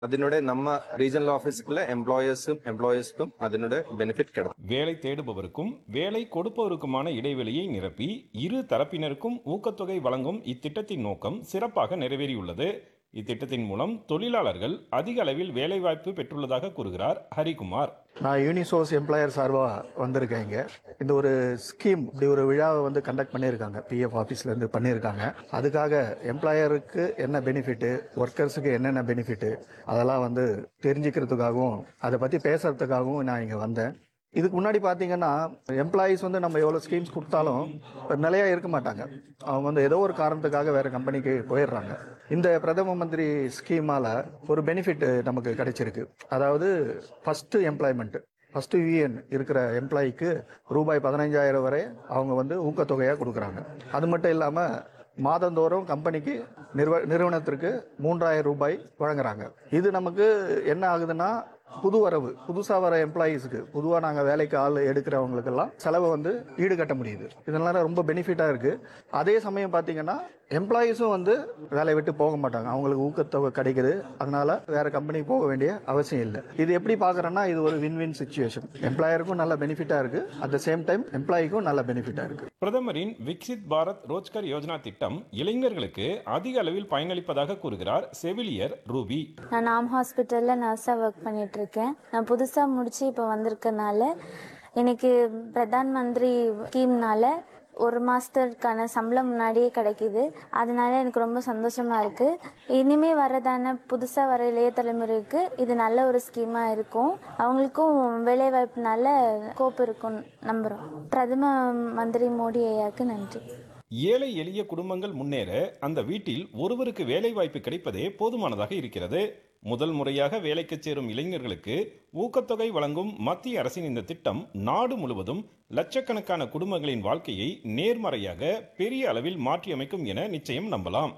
അതിനൂടെ നമ്മ regional ഓഫീസുകളിലെ എംപ്ലോയേഴ്സും എംപ്ലോയേഴ്സ്ക്കും അതിനൂടെ benefit കിടക്കും வேலை தேடுபவருக்கும் வேலை கொடுப்பவருக்குமான இடைவெளியை நிரப்பி இரு தரப்பினருக்கும் ஊக்கத்தொகை வழங்கும் இத்திட்டத்தின் நோக்கம் சிறப்பாக நிறைவேறியுள்ளது இத்திட்டத்தின் மூலம் தொழிலாளர்கள் அதிக அளவில் வேலைவாய்ப்பு பெற்றுள்ளதாக கூறுகிறார் ஹரிகுமார் நான் யூனிசோர்ஸ் எம்ப்ளாயர் சார்பாக வந்திருக்கேன் இங்கே இந்த ஒரு ஸ்கீம் இப்படி ஒரு விழாவை வந்து கண்டக்ட் பண்ணியிருக்காங்க பிஎஃப் ஆஃபீஸ்லேருந்து பண்ணியிருக்காங்க அதுக்காக எம்ப்ளாயருக்கு என்ன பெனிஃபிட்டு ஒர்க்கர்ஸுக்கு என்னென்ன பெனிஃபிட்டு அதெல்லாம் வந்து தெரிஞ்சுக்கிறதுக்காகவும் அதை பற்றி பேசுறதுக்காகவும் நான் இங்கே வந்தேன் இதுக்கு முன்னாடி பார்த்தீங்கன்னா எம்ப்ளாயீஸ் வந்து நம்ம எவ்வளோ ஸ்கீம்ஸ் கொடுத்தாலும் நிலையா இருக்க மாட்டாங்க அவங்க வந்து ஏதோ ஒரு காரணத்துக்காக வேற கம்பெனிக்கு போயிடுறாங்க இந்த பிரதம மந்திரி ஸ்கீமால ஒரு பெனிஃபிட் நமக்கு கிடைச்சிருக்கு அதாவது ஃபர்ஸ்ட் எம்ப்ளாய்மெண்ட் ஃபர்ஸ்ட் யூஎன் இருக்கிற எம்ப்ளாய்க்கு ரூபாய் பதினைஞ்சாயிரம் வரை அவங்க வந்து ஊக்கத்தொகையாக கொடுக்குறாங்க அது மட்டும் இல்லாமல் மாதந்தோறும் கம்பெனிக்கு நிறுவ நிறுவனத்திற்கு மூன்றாயிரம் ரூபாய் வழங்குறாங்க இது நமக்கு என்ன ஆகுதுன்னா புது வரவு புதுசாக வர எம்ப்ளாயீஸுக்கு பொதுவாக நாங்கள் வேலைக்கு ஆள் எடுக்கிறவங்களுக்கெல்லாம் செலவை வந்து ஈடுகட்ட முடியுது இதனால ரொம்ப பெனிஃபிட்டாக இருக்குது அதே சமயம் பார்த்தீங்கன்னா எம்ப்ளாயீஸும் வந்து வேலையை விட்டு போக மாட்டாங்க அவங்களுக்கு ஊக்கத்தொகை கிடைக்குது அதனால வேற கம்பெனிக்கு போக வேண்டிய அவசியம் இல்லை இது எப்படி பார்க்குறேன்னா இது ஒரு வின் வின் சுச்சுவேஷன் எம்ப்ளாயருக்கும் நல்ல பெனிஃபிட்டாக இருக்குது அட் த சேம் டைம் எம்ப்ளாய்க்கும் நல்ல பெனிஃபிட்டாக இருக்குது பிரதமரின் விக்சித் பாரத் ரோஜ்கர் யோஜனா திட்டம் இளைஞர்களுக்கு அதிக அளவில் பயனளிப்பதாக கூறுகிறார் செவிலியர் ரூபி நான் நாம் ஹாஸ்பிட்டலில் நர்ஸாக ஒர்க் பண்ணிட்டு இருக்கேன் நான் புதுசாக முடிச்சு இப்போ வந்திருக்கனால எனக்கு பிரதான் மந்திரி ஸ்கீம்னால ஒரு மாதத்துக்கான சம்பளம் முன்னாடியே கிடைக்கிது அதனால எனக்கு ரொம்ப சந்தோஷமா இருக்கு இனிமே வரதான புதுசாக வர இளைய தலைமுறைக்கு இது நல்ல ஒரு ஸ்கீமாக இருக்கும் அவங்களுக்கும் வேலைவாய்ப்புனால கோப்பு இருக்கும் நம்புகிறோம் பிரதம மந்திரி மோடி ஐயாவுக்கு நன்றி ஏழை எளிய குடும்பங்கள் முன்னேற அந்த வீட்டில் ஒருவருக்கு வேலை வாய்ப்பு கிடைப்பதே போதுமானதாக இருக்கிறது முதல் முறையாக வேலைக்கு சேரும் இளைஞர்களுக்கு ஊக்கத்தொகை வழங்கும் மத்திய அரசின் இந்த திட்டம் நாடு முழுவதும் லட்சக்கணக்கான குடும்பங்களின் வாழ்க்கையை நேர்மறையாக பெரிய அளவில் மாற்றியமைக்கும் என நிச்சயம் நம்பலாம்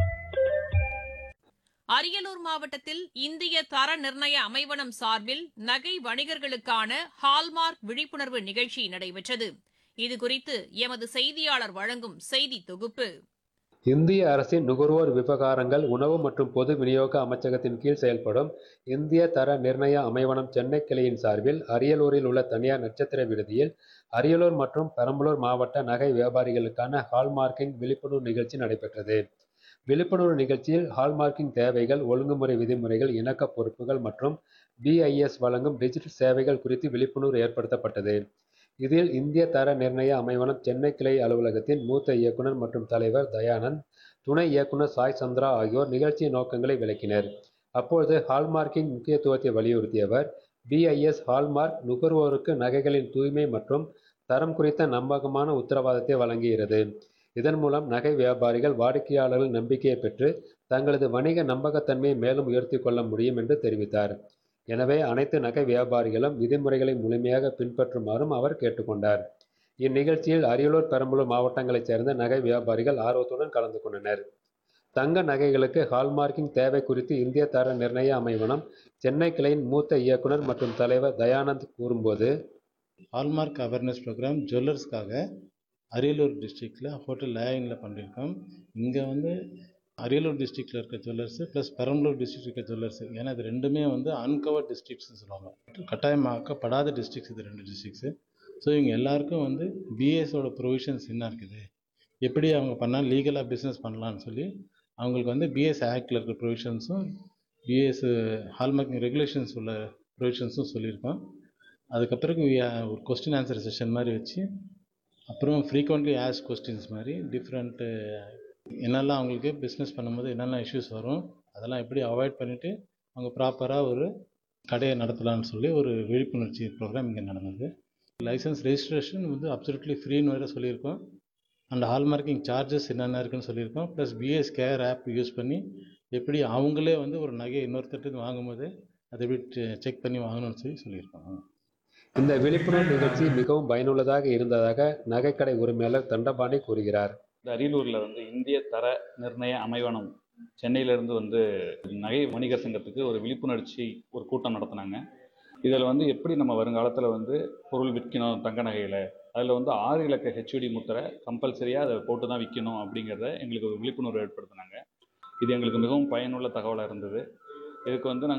அரியலூர் மாவட்டத்தில் இந்திய தர நிர்ணய அமைவனம் சார்பில் நகை வணிகர்களுக்கான ஹால்மார்க் விழிப்புணர்வு நிகழ்ச்சி நடைபெற்றது இதுகுறித்து எமது செய்தியாளர் வழங்கும் செய்தி தொகுப்பு இந்திய அரசின் நுகர்வோர் விவகாரங்கள் உணவு மற்றும் பொது விநியோக அமைச்சகத்தின் கீழ் செயல்படும் இந்திய தர நிர்ணய அமைவனம் சென்னை கிளையின் சார்பில் அரியலூரில் உள்ள தனியார் நட்சத்திர விடுதியில் அரியலூர் மற்றும் பெரம்பலூர் மாவட்ட நகை வியாபாரிகளுக்கான ஹால்மார்க்கிங் விழிப்புணர்வு நிகழ்ச்சி நடைபெற்றது விழிப்புணர்வு நிகழ்ச்சியில் ஹால்மார்க்கிங் தேவைகள் ஒழுங்குமுறை விதிமுறைகள் இணக்க பொறுப்புகள் மற்றும் பிஐஎஸ் வழங்கும் டிஜிட்டல் சேவைகள் குறித்து விழிப்புணர்வு ஏற்படுத்தப்பட்டது இதில் இந்திய தர நிர்ணய அமைவனம் சென்னை கிளை அலுவலகத்தின் மூத்த இயக்குனர் மற்றும் தலைவர் தயானந்த் துணை இயக்குனர் சாய் சந்திரா ஆகியோர் நிகழ்ச்சியின் நோக்கங்களை விளக்கினர் அப்பொழுது ஹால்மார்க்கிங் முக்கியத்துவத்தை வலியுறுத்தியவர் பிஐஎஸ் ஹால்மார்க் நுகர்வோருக்கு நகைகளின் தூய்மை மற்றும் தரம் குறித்த நம்பகமான உத்தரவாதத்தை வழங்குகிறது இதன் மூலம் நகை வியாபாரிகள் வாடிக்கையாளர்கள் நம்பிக்கையை பெற்று தங்களது வணிக நம்பகத்தன்மையை மேலும் உயர்த்தி கொள்ள முடியும் என்று தெரிவித்தார் எனவே அனைத்து நகை வியாபாரிகளும் விதிமுறைகளை முழுமையாக பின்பற்றுமாறும் அவர் கேட்டுக்கொண்டார் இந்நிகழ்ச்சியில் அரியலூர் பெரம்பலூர் மாவட்டங்களைச் சேர்ந்த நகை வியாபாரிகள் ஆர்வத்துடன் கலந்து கொண்டனர் தங்க நகைகளுக்கு ஹால்மார்க்கிங் தேவை குறித்து இந்திய தர நிர்ணய அமைவனம் சென்னை கிளையின் மூத்த இயக்குனர் மற்றும் தலைவர் தயானந்த் கூறும்போது ஹால்மார்க் அவேர்னஸ் ப்ரோக்ராம் ஜுவல்லர்ஸ்க்காக அரியலூர் டிஸ்ட்ரிக்டில் ஹோட்டல் லேயிங்கில் பண்ணியிருக்கோம் இங்கே வந்து அரியலூர் டிஸ்ட்ரிக்டில் இருக்க ஜுவல்லர்ஸு ப்ளஸ் பெரம்பலூர் டிஸ்ட்ரிக்ட் இருக்க ஜுவல்லர்ஸு ஏன்னா இது ரெண்டுமே வந்து அன்கவர் டிஸ்ட்ரிக்ட்ஸ்னு சொல்லுவாங்க கட்டாயமாக்கப்படாத டிஸ்ட்ரிக்ஸ் இது ரெண்டு டிஸ்ட்ரிக்ஸு ஸோ இவங்க எல்லாருக்கும் வந்து பிஎஸோட ப்ரொவிஷன்ஸ் என்ன இருக்குது எப்படி அவங்க பண்ணால் லீகலாக பிஸ்னஸ் பண்ணலான்னு சொல்லி அவங்களுக்கு வந்து பிஎஸ் ஆக்டில் இருக்க ப்ரொவிஷன்ஸும் பிஎஸ் ஹால்மார்க்கிங் ரெகுலேஷன்ஸ் உள்ள ப்ரொவிஷன்ஸும் சொல்லியிருக்கோம் அதுக்கப்புறம் ஒரு கொஸ்டின் ஆன்சர் செஷன் மாதிரி வச்சு அப்புறம் ஃப்ரீக்வெண்ட்லி ஆஸ் கொஸ்டின்ஸ் மாதிரி டிஃப்ரெண்ட்டு என்னெல்லாம் அவங்களுக்கு பிஸ்னஸ் பண்ணும்போது என்னென்ன இஷ்யூஸ் வரும் அதெல்லாம் எப்படி அவாய்ட் பண்ணிவிட்டு அவங்க ப்ராப்பராக ஒரு கடையை நடத்தலாம்னு சொல்லி ஒரு விழிப்புணர்ச்சி ப்ரோக்ராம் இங்கே நடந்தது லைசன்ஸ் ரெஜிஸ்ட்ரேஷன் வந்து அப்சல்யூட்லி ஃப்ரீன்னு வேறு சொல்லியிருக்கோம் அண்ட் ஹால்மார்க்கிங் சார்ஜஸ் என்னென்ன இருக்குன்னு சொல்லியிருக்கோம் plus BIS care app use பண்ணி எப்படி அவங்களே வந்து ஒரு நகையை இன்னொருத்தட்டு வாங்கும்போது அதை எப்படி செக் பண்ணி வாங்கணும்னு சொல்லி சொல்லியிருக்கோம் இந்த விழிப்புணர்வு நிகழ்ச்சி மிகவும் பயனுள்ளதாக இருந்ததாக நகைக்கடை உரிமையாளர் தண்டபாணி கூறுகிறார் இந்த அரியலூரில் வந்து இந்திய தர நிர்ணய அமைவனம் சென்னையிலேருந்து வந்து நகை வணிகர் சங்கத்துக்கு ஒரு விழிப்புணர்ச்சி ஒரு கூட்டம் நடத்தினாங்க இதில் வந்து எப்படி நம்ம வருங்காலத்தில் வந்து பொருள் விற்கணும் தங்க நகையில் அதில் வந்து ஆறு இலக்க ஹெச்டி முத்திரை கம்பல்சரியாக அதை போட்டு தான் விற்கணும் அப்படிங்கிறத எங்களுக்கு ஒரு விழிப்புணர்வு ஏற்படுத்தினாங்க இது எங்களுக்கு மிகவும் பயனுள்ள தகவலாக இருந்தது இதுக்கு வந்து நாங்கள்